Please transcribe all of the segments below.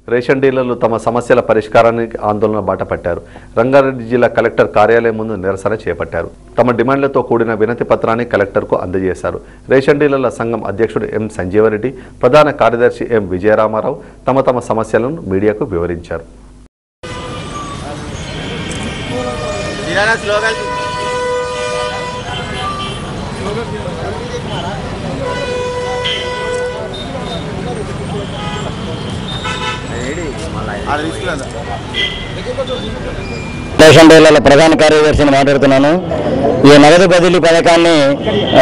ration డీలర్లు తమ సమస్యల పరిష్కారానికి ఆందోళన బాటపట్టారు రంగారెడ్డి జిల్లా కలెక్టర్ కార్యాలయం ముందు నిరసన చేపట్టారు తమ డిమాండ్లతో కూడిన వినతి పత్రాన్ని కలెక్టర్కు అందజేశారు రేషన్ డీలర్ల సంఘం అధ్యక్షుడు ఎం సంజీవరెడ్డి ప్రధాన కార్యదర్శి ఎం విజయరామారావు తమ తమ సమస్యలను మీడియాకు వివరించారు రేషన్ డీలర్ల ప్రధాన కార్యదర్శిని మాట్లాడుతున్నాను ఈ నగదు బదిలీ పథకాన్ని ఆ,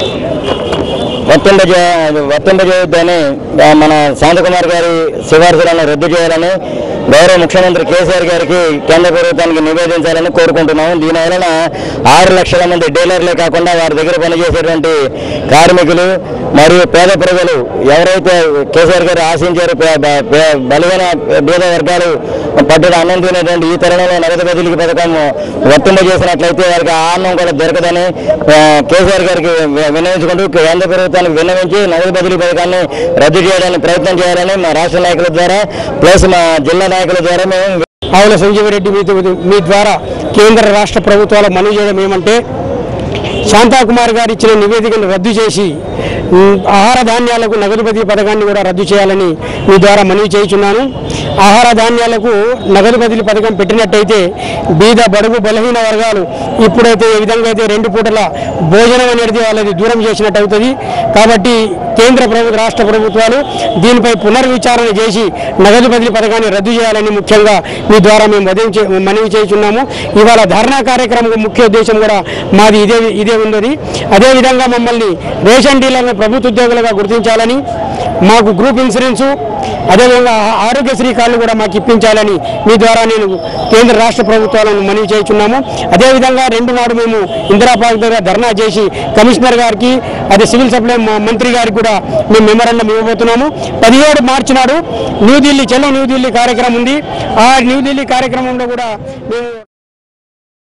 వర్తింపజే వర్తింపజేయొద్దని ఆ, మన శాంతకుమార్ గారి సిఫార్సులను రద్దు చేయాలని గౌరవ ముఖ్యమంత్రి కేసీఆర్ గారికి కేంద్ర ప్రభుత్వానికి నివేదించాలని కోరుకుంటున్నాము దీని వలన ఆరు లక్షల మంది డీలర్లే కాకుండా వారి దగ్గర పనిచేసేటువంటి కార్మికులు మరియు పేద ప్రజలు ఎవరైతే కేసీఆర్ గారు ఆశించారో పే- బ- పే- బలమైన పేద వర్గాలు పట్టున అన్నం తినేటువంటి ఈ తరుణంలో నగదు బదిలీ పథకం వర్తింపజేసినట్లయితే వారికి ఆ అన్నం కూడా దొరకదని ఆ, కేసీఆర్ గారికి వి- విన్నవించుకుంటూ కేంద్ర ప్రభుత్వానికి విన్నవించి నగదు బదిలీ పథకాన్ని రద్దు చేయడానికి ప్రయత్నం చేయాలని మా రాష్ట్ర నాయకుల ద్వారా ప్లస్ మా జిల్లా నాయకుల ద్వారా మేము ఆవుల సంజీవరెడ్డి మీతో మీ ద్వారా కేంద్ర రాష్ట్ర ప్రభుత్వాల మనవి చేయడం ఏమంటే శాంతాకుమార్ గారు ఇచ్చిన నివేదికను రద్దు చేసి ఉమ్, ఆహార ధాన్యాలకు నగదు బదిలీ పథకాన్ని కూడా రద్దు చేయాలని మీ ద్వారా మనవి చేయుచున్నాను ఆహార ధాన్యాలకు నగదు బదిలీ పథకం పెట్టినట్టయితే బీద బడుగు బలహీన వర్గాలు ఇప్పుడైతే ఏ విధంగా అయితే రెండు పూటల భోజనం అనేది వాళ్ళది దూరం చేసినట్టు అవుతుంది కాబట్టి కేంద్ర ప్రభుత్వ రాష్ట్ర ప్రభుత్వాలు దీనిపై పునర్విచారణ చేసి నగదు బదిలీ పథకాన్ని రద్దు చేయాలని ముఖ్యంగా మీ ద్వారా మేము ఉదయం చే- మనవి చేస్తున్నాము ఇవాళ ధర్నా కార్యక్రమం ముఖ్య ఉద్దేశం కూడా మాది ఇదే ఇదే ఉన్నది అదేవిధంగా మమ్మల్ని రేషన్ డీలర్లను ప్రభుత్వ ఉద్యోగులుగా గుర్తించాలని మాకు గ్రూప్ ఇన్సూరెన్సు అదేవిధంగా ఆ- ఆరోగ్యశ్రీ కార్డులు కూడా మాకు ఇప్పించాలని మీ ద్వారా నేను కేంద్ర రాష్ట్ర ప్రభుత్వాలను మనవి చేస్తున్నాము అదేవిధంగా రెండు నాడు మేము ఇందిరా పార్క్ దగ్గర ధర్నా చేసి కమిషనర్ గారికి అదే సివిల్ సప్లై మ- మంత్రి గారికి కూడా మేము మెమరాండం ఇవ్వబోతున్నాము పదిహేడు మార్చి నాడు న్యూఢిల్లీ చెల్లో న్యూఢిల్లీ కార్యక్రమం ఉంది ఆ న్యూఢిల్లీ కార్యక్రమంలో కూడా మేము